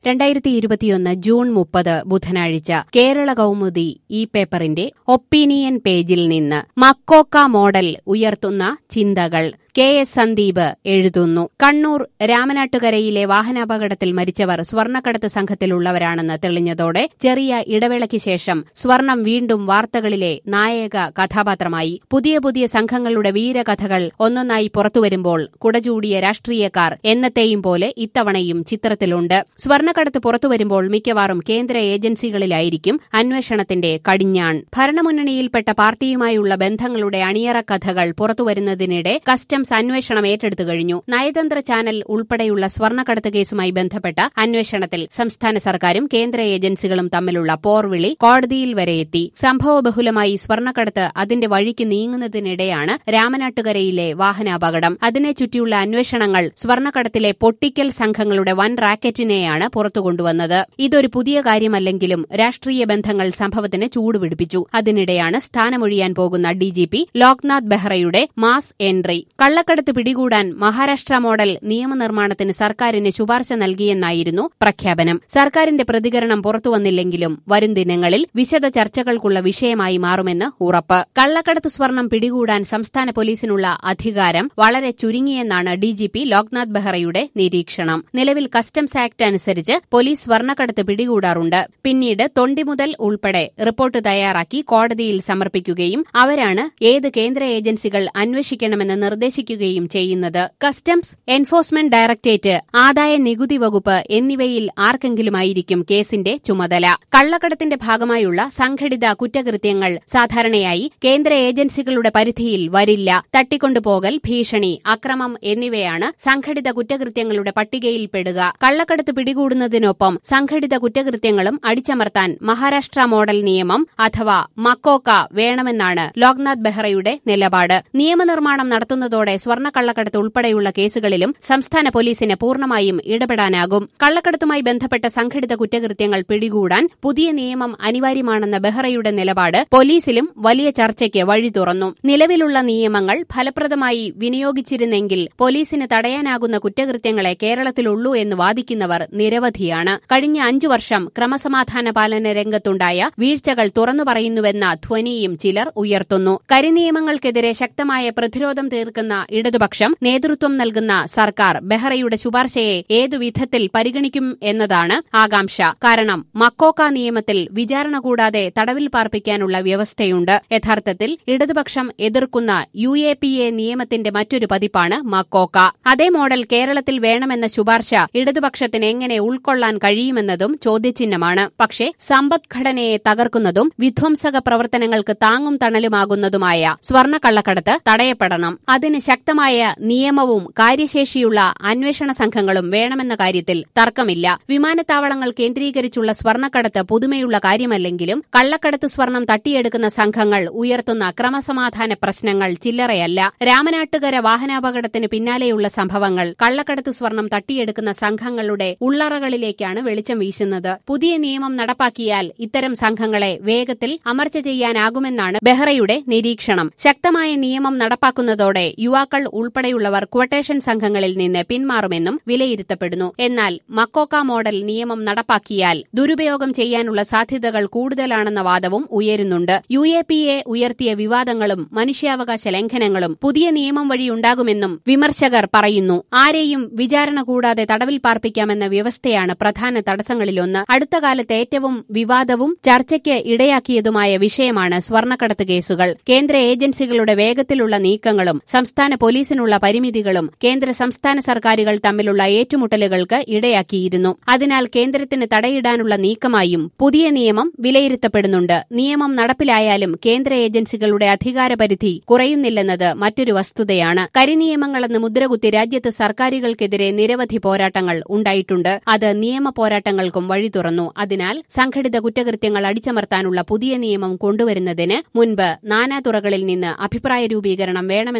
രണ്ടായിരത്തി ഇരുപത്തിയൊന്ന് ജൂൺ മുപ്പത് ബുധനാഴ്ച കേരള കൗമുദി ഈ പേപ്പറിന്റെ ഒപ്പീനിയൻ പേജിൽ നിന്ന് മക്കോക്ക മോഡൽ ഉയർത്തുന്ന ചിന്തകൾ കെ എസ് സന്ദീപ് എഴുതുന്നു കണ്ണൂർ രാമനാട്ടുകരയിലെ വാഹനാപകടത്തിൽ മരിച്ചവർ സ്വർണ്ണക്കടത്ത് സംഘത്തിലുള്ളവരാണെന്ന് തെളിഞ്ഞതോടെ ചെറിയ ഇടവേളയ്ക്ക് ശേഷം സ്വർണം വീണ്ടും വാർത്തകളിലെ നായക കഥാപാത്രമായി പുതിയ പുതിയ സംഘങ്ങളുടെ വീരകഥകൾ ഒന്നൊന്നായി പുറത്തുവരുമ്പോൾ കുടചൂടിയ രാഷ്ട്രീയക്കാർ എന്നത്തെയും പോലെ ഇത്തവണയും ചിത്രത്തിലുണ്ട് സ്വർണ്ണക്കടത്ത് പുറത്തുവരുമ്പോൾ മിക്കവാറും കേന്ദ്ര ഏജൻസികളിലായിരിക്കും അന്വേഷണത്തിന്റെ കടിഞ്ഞാൺ ഭരണമുന്നണിയിൽപ്പെട്ട പാർട്ടിയുമായുള്ള ബന്ധങ്ങളുടെ അണിയറ കഥകൾ പുറത്തുവരുന്നതിനിടെ കസ്റ്റംസ് അന്വേഷണം ഏറ്റെടുത്തു കഴിഞ്ഞു നയതന്ത്ര ചാനൽ ഉൾപ്പെടെയുള്ള സ്വർണ്ണക്കടത്ത് കേസുമായി ബന്ധപ്പെട്ട അന്വേഷണത്തിൽ സംസ്ഥാന സർക്കാരും കേന്ദ്ര ഏജൻസികളും തമ്മിലുള്ള പോർവിളി കോടതിയിൽ വരെ എത്തി സംഭവബഹുലമായി സ്വർണ്ണക്കടത്ത് അതിന്റെ വഴിക്ക് നീങ്ങുന്നതിനിടെയാണ് രാമനാട്ടുകരയിലെ വാഹനാപകടം അതിനെ ചുറ്റിയുള്ള അന്വേഷണങ്ങൾ സ്വർണ്ണക്കടത്തിലെ പൊട്ടിക്കൽ സംഘങ്ങളുടെ വൻ റാക്കറ്റിനെയാണ് പുറത്തുകൊണ്ടുവന്നത് ഇതൊരു പുതിയ കാര്യമല്ലെങ്കിലും രാഷ്ട്രീയ ബന്ധങ്ങൾ സംഭവത്തിന് ചൂടുപിടിപ്പിച്ചു അതിനിടെയാണ് സ്ഥാനമൊഴിയാൻ പോകുന്ന ഡിജിപി ലോക്നാഥ് ബെഹ്റയുടെ മാസ് എൻട്രി കള്ളക്കടത്ത് പിടികൂടാൻ മഹാരാഷ്ട്ര മോഡൽ നിയമനിർമ്മാണത്തിന് സർക്കാരിന് ശുപാർശ നൽകിയെന്നായിരുന്നു പ്രഖ്യാപനം സർക്കാരിന്റെ പ്രതികരണം പുറത്തുവന്നില്ലെങ്കിലും വരും ദിനങ്ങളിൽ വിശദ ചർച്ചകൾക്കുള്ള വിഷയമായി മാറുമെന്ന് ഉറപ്പ് കള്ളക്കടത്ത് സ്വർണം പിടികൂടാൻ സംസ്ഥാന പോലീസിനുള്ള അധികാരം വളരെ ചുരുങ്ങിയെന്നാണ് ഡിജിപി ലോക്നാഥ് ബെഹ്റയുടെ നിരീക്ഷണം നിലവിൽ കസ്റ്റംസ് ആക്ട് അനുസരിച്ച് പോലീസ് സ്വർണ്ണക്കടത്ത് പിടികൂടാറുണ്ട് പിന്നീട് തൊണ്ടി മുതൽ ഉൾപ്പെടെ റിപ്പോർട്ട് തയ്യാറാക്കി കോടതിയിൽ സമർപ്പിക്കുകയും അവരാണ് ഏത് കേന്ദ്ര ഏജൻസികൾ അന്വേഷിക്കണമെന്ന് നിർദ്ദേശിക്കുകയും ചെയ്യുന്നത് കസ്റ്റംസ് എൻഫോഴ്സ്മെന്റ് ഡയറക്ടറേറ്റ് ആദായ നികുതി വകുപ്പ് എന്നിവയിൽ ആർക്കെങ്കിലുമായിരിക്കും കേസിന്റെ ചുമതല കള്ളക്കടത്തിന്റെ ഭാഗമായുള്ള സംഘടിത കുറ്റകൃത്യങ്ങൾ സാധാരണയായി കേന്ദ്ര ഏജൻസികളുടെ പരിധിയിൽ വരില്ല തട്ടിക്കൊണ്ടുപോകൽ ഭീഷണി അക്രമം എന്നിവയാണ് സംഘടിത കുറ്റകൃത്യങ്ങളുടെ പട്ടികയിൽപ്പെടുക കള്ളക്കടത്ത് പിടികൂടുന്നതിനൊപ്പം സംഘടിത കുറ്റകൃത്യങ്ങളും അടിച്ചമർത്താൻ മഹാരാഷ്ട്ര മോഡൽ നിയമം അഥവാ മക്കോക്ക വേണമെന്നാണ് ലോക്നാഥ് ബെഹ്റയുടെ നിലപാട് നിയമനിർമ്മാണം നടത്തുന്നതോടെ സ്വർണ്ണക്കള്ളക്കടത്ത് ഉൾപ്പെടെയുള്ള കേസുകളിലും സംസ്ഥാന പോലീസിന് പൂർണ്ണമായും ഇടപെടാനാകും കള്ളക്കടത്തുമായി ബന്ധപ്പെട്ട സംഘടിത കുറ്റകൃത്യങ്ങൾ പിടികൂടാൻ പുതിയ നിയമം അനിവാര്യമാണെന്ന ബെഹ്റയുടെ നിലപാട് പോലീസിലും വലിയ ചർച്ചയ്ക്ക് വഴി തുറന്നു നിലവിലുള്ള നിയമങ്ങൾ ഫലപ്രദമായി വിനിയോഗിച്ചിരുന്നെങ്കിൽ പോലീസിന് തടയാനാകുന്ന കുറ്റകൃത്യങ്ങളെ കേരളത്തിലുള്ളൂ എന്ന് വാദിക്കുന്നവർ നിരവധിയാണ് കഴിഞ്ഞ അഞ്ചു വർഷം ക്രമസമാധാന പാലന രംഗത്തുണ്ടായ വീഴ്ചകൾ തുറന്നു പറയുന്നുവെന്ന ധ്വനിയും ചിലർ ഉയർത്തുന്നു കരിനിയമങ്ങൾക്കെതിരെ ശക്തമായ പ്രതിരോധം തീർക്കുന്ന ഇടതുപക്ഷം നേതൃത്വം നൽകുന്ന സർക്കാർ ബെഹ്റയുടെ ശുപാർശയെ ഏതു വിധത്തിൽ പരിഗണിക്കും എന്നതാണ് ആകാംക്ഷ കാരണം മക്കോക്ക നിയമത്തിൽ വിചാരണ കൂടാതെ തടവിൽ പാർപ്പിക്കാനുള്ള വ്യവസ്ഥയുണ്ട് യഥാർത്ഥത്തിൽ ഇടതുപക്ഷം എതിർക്കുന്ന യു എ പി എ നിയമത്തിന്റെ മറ്റൊരു പതിപ്പാണ് മക്കോക്ക അതേ മോഡൽ കേരളത്തിൽ വേണമെന്ന ശുപാർശ ഇടതുപക്ഷത്തിന് എങ്ങനെ ഉൾക്കൊള്ളാൻ കഴിയുമെന്നതും ചോദ്യചിഹ്നമാണ് പക്ഷേ സമ്പദ്ഘടനയെ തകർക്കുന്നതും വിധ്വംസക പ്രവർത്തനങ്ങൾക്ക് താങ്ങും തണലുമാകുന്നതുമായ സ്വർണ്ണക്കള്ളക്കടത്ത് തടയപ്പെടണം അതിന് ശക്തമായ നിയമവും കാര്യശേഷിയുള്ള അന്വേഷണ സംഘങ്ങളും വേണമെന്ന കാര്യത്തിൽ തർക്കമില്ല വിമാനത്താവളങ്ങൾ കേന്ദ്രീകരിച്ചുള്ള സ്വർണ്ണക്കടത്ത് പുതുമയുള്ള കാര്യമല്ലെങ്കിലും കള്ളക്കടത്ത് സ്വർണം തട്ടിയെടുക്കുന്ന സംഘങ്ങൾ ഉയർത്തുന്ന ക്രമസമാധാന പ്രശ്നങ്ങൾ ചില്ലറയല്ല രാമനാട്ടുകര വാഹനാപകടത്തിന് പിന്നാലെയുള്ള സംഭവങ്ങൾ കള്ളക്കടത്ത് സ്വർണം തട്ടിയെടുക്കുന്ന സംഘങ്ങളുടെ ഉള്ളറകളിലേക്കാണ് വെളിച്ചം വീശുന്നത് പുതിയ നിയമം നടപ്പാക്കിയാൽ ഇത്തരം സംഘങ്ങളെ വേഗത്തിൽ അമർച്ച ചെയ്യാനാകുമെന്നാണ് ബെഹ്റയുടെ നിരീക്ഷണം ശക്തമായ നിയമം നടപ്പാക്കുന്നതോടെ യുവാക്കൾ ഉൾപ്പെടെയുള്ളവർ ക്വട്ടേഷൻ സംഘങ്ങളിൽ നിന്ന് പിന്മാറുമെന്നും വിലയിരുത്തപ്പെടുന്നു എന്നാൽ മക്കോക്ക മോഡൽ നിയമം നടപ്പാക്കിയാൽ ദുരുപയോഗം ചെയ്യാനുള്ള സാധ്യതകൾ കൂടുതലാണെന്ന വാദവും ഉയരുന്നുണ്ട് യു എ പി എ ഉയർത്തിയ വിവാദങ്ങളും മനുഷ്യാവകാശ ലംഘനങ്ങളും പുതിയ നിയമം വഴി ഉണ്ടാകുമെന്നും വിമർശകർ പറയുന്നു ആരെയും വിചാരണ കൂടാതെ തടവിൽ പാർപ്പിക്കാമെന്ന വ്യവസ്ഥയാണ് പ്രധാന തടസ്സങ്ങളിലൊന്ന് അടുത്ത കാലത്ത് ഏറ്റവും വിവാദവും ചർച്ചയ്ക്ക് ഇടയാക്കിയതുമായ വിഷയമാണ് സ്വർണ്ണക്കടത്ത് കേസുകൾ കേന്ദ്ര ഏജൻസികളുടെ വേഗത്തിലുള്ള നീക്കങ്ങളും സംസ്ഥാന പോലീസിനുള്ള പരിമിതികളും കേന്ദ്ര സംസ്ഥാന സർക്കാരുകൾ തമ്മിലുള്ള ഏറ്റുമുട്ടലുകൾക്ക് ഇടയാക്കിയിരുന്നു അതിനാൽ കേന്ദ്രത്തിന് തടയിടാനുള്ള നീക്കമായും പുതിയ നിയമം വിലയിരുത്തപ്പെടുന്നുണ്ട് നിയമം നടപ്പിലായാലും കേന്ദ്ര ഏജൻസികളുടെ അധികാരപരിധി കുറയുന്നില്ലെന്നത് മറ്റൊരു വസ്തുതയാണ് കരിനിയമങ്ങളെന്ന് മുദ്രകുത്തി രാജ്യത്ത് സർക്കാരുകൾക്കെതിരെ നിരവധി പോരാട്ടങ്ങൾ ഉണ്ടായിട്ടുണ്ട് അത് നിയമ പോരാട്ടങ്ങൾക്കും വഴി തുറന്നു അതിനാൽ സംഘടിത കുറ്റകൃത്യങ്ങൾ അടിച്ചമർത്താനുള്ള പുതിയ നിയമം കൊണ്ടുവരുന്നതിന് മുൻപ് നാനാതുറകളിൽ നിന്ന് അഭിപ്രായ രൂപീകരണം വേണമെന്ന കാര്യത്തിൽ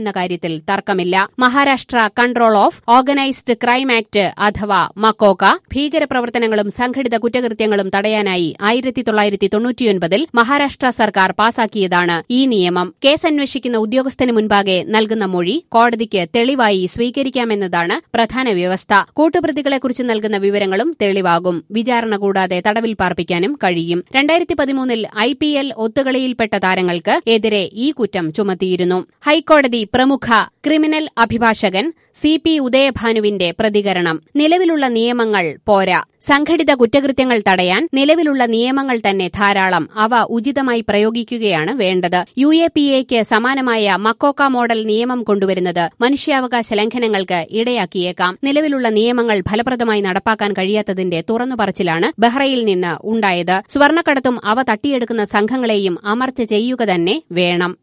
എന്നതിൽ തർക്കമില്ല Maharashtra control of organised crime act അഥവാ മക്കോക ഭീകരപ്രവർത്തനങ്ങളും സംഘടിത കുറ്റകൃത്യങ്ങളും തടയാനായി ആയിരത്തി തൊള്ളായിരത്തി തൊണ്ണൂറ്റിയൊൻപതിൽ മഹാരാഷ്ട്ര സർക്കാർ പാസാക്കിയതാണ് ഈ നിയമം കേസന്വേഷിക്കുന്ന ഉദ്യോഗസ്ഥന് മുൻപാകെ നൽകുന്ന മൊഴി കോടതിക്ക് തെളിവായി സ്വീകരിക്കാമെന്നതാണ് പ്രധാന വ്യവസ്ഥ കൂട്ടുപ്രതികളെക്കുറിച്ച് നൽകുന്ന വിവരങ്ങളും തെളിവാകും വിചാരണ കൂടാതെ തടവിൽ പാർപ്പിക്കാനും കഴിയും രണ്ടായിരത്തി പതിമൂന്നിൽ ഐ പി എൽ ഒത്തുകളിയിൽപ്പെട്ട താരങ്ങൾക്ക് എതിരെ ഈ കുറ്റം ചുമത്തിയിരുന്നു ഹൈക്കോടതി പ്രമുഖ ക്രിമിനൽ അഭിഭാഷകൻ സി പി ഉദയഭാനുവിന്റെ പ്രതികരണം നിലവിലുള്ള നിയമങ്ങൾ പോരാ സംഘടിത കുറ്റകൃത്യങ്ങൾ തടയാൻ നിലവിലുള്ള നിയമങ്ങൾ തന്നെ ധാരാളം അവ ഉചിതമായി പ്രയോഗിക്കുകയാണ് വേണ്ടത് യു എ പി എക്ക് സമാനമായ മക്കോക്ക മോഡൽ നിയമം കൊണ്ടുവരുന്നത് മനുഷ്യാവകാശ ലംഘനങ്ങൾക്ക് ഇടയാക്കിയേക്കാം നിലവിലുള്ള നിയമങ്ങൾ ഫലപ്രദമായി നടപ്പാക്കാൻ കഴിയാത്തതിന്റെ തുറന്നുപറച്ചിലാണ് ബഹ്റയിൽ നിന്ന് ഉണ്ടായത് സ്വർണ്ണക്കടത്തും അവ തട്ടിയെടുക്കുന്ന സംഘങ്ങളെയും അമർച്ച ചെയ്യുക തന്നെ വേണം